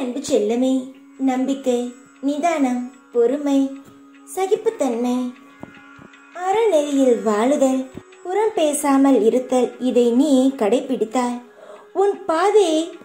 அன்பு செல்லமே நம்பிக்கை நிதானம் பொறுமை சகிப்புத்தன்மை அறநெறியில் வாழுதல் புறம் பேசாமல் இருத்தல் இதை நீ கடைபிடித்தால் உன் பாதை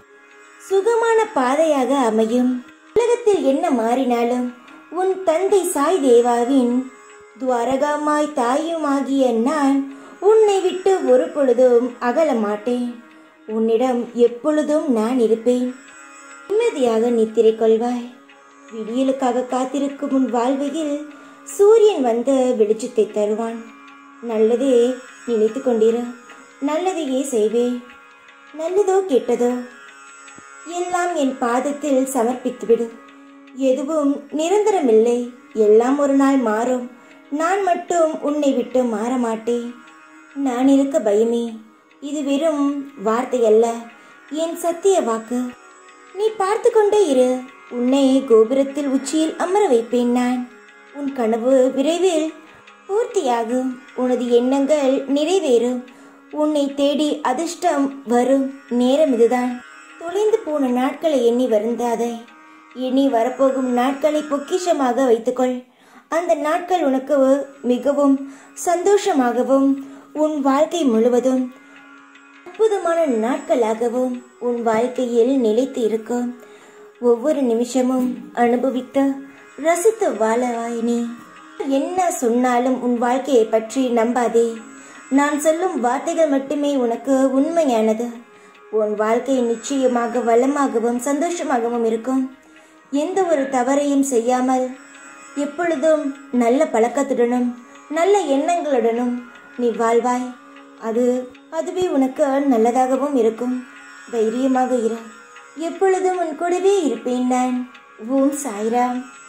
சுகமான பாதையாக அமையும் உலகத்தில் என்ன மாறினாலும் உன் தந்தை சாய் தேவாவின் துவாரகாமாய் தாயுமாகிய நான் உன்னை விட்டு ஒரு பொழுதும் அகல மாட்டேன் உன்னிடம் எப்பொழுதும் நான் இருப்பேன் நிம்மதியாக நித்திரை கொள்வாய் விடியலுக்காக காத்திருக்கும் உன் வாழ்வையில் சூரியன் வந்து வெளிச்சத்தை தருவான் நல்லதே நினைத்து கொண்டிரு நல்லதையே செய்வேன் நல்லதோ கெட்டதோ எல்லாம் என் பாதத்தில் சமர்ப்பித்துவிடு எதுவும் நிரந்தரமில்லை எல்லாம் ஒரு நாள் மாறும் நான் மட்டும் உன்னை விட்டு மாற மாட்டேன் நான் இருக்க பயமே இது வெறும் வார்த்தை அல்ல என் சத்திய வாக்கு நீ பார்த்து கொண்டே இரு உன்னை கோபுரத்தில் உச்சியில் அமர வைப்பேன் நான் உன் கனவு விரைவில் பூர்த்தியாகும் உனது எண்ணங்கள் நிறைவேறும் உன்னை தேடி அதிர்ஷ்டம் வரும் நேரம் இதுதான் தொலைந்து போன நாட்களை எண்ணி வருந்தாதே இனி வரப்போகும் நாட்களை பொக்கிஷமாக வைத்துக்கொள் அந்த நாட்கள் உனக்கு மிகவும் சந்தோஷமாகவும் உன் வாழ்க்கை முழுவதும் அற்புதமான நாட்களாகவும் உன் வாழ்க்கையில் நிலைத்து இருக்கும் ஒவ்வொரு நிமிஷமும் அனுபவித்து ரசித்து வாழவாய் நீ என்ன சொன்னாலும் உன் வாழ்க்கையை பற்றி நம்பாதே நான் சொல்லும் வார்த்தைகள் மட்டுமே உனக்கு உண்மையானது உன் வாழ்க்கை நிச்சயமாக வளமாகவும் சந்தோஷமாகவும் இருக்கும் எந்த ஒரு தவறையும் செய்யாமல் எப்பொழுதும் நல்ல பழக்கத்துடனும் நல்ல எண்ணங்களுடனும் நீ வாழ்வாய் அது அதுவே உனக்கு நல்லதாகவும் இருக்கும் தைரியமாக இரு எப்பொழுதும் உன் கூடவே இருப்பேன் நான் ஓம் சாய்ராம்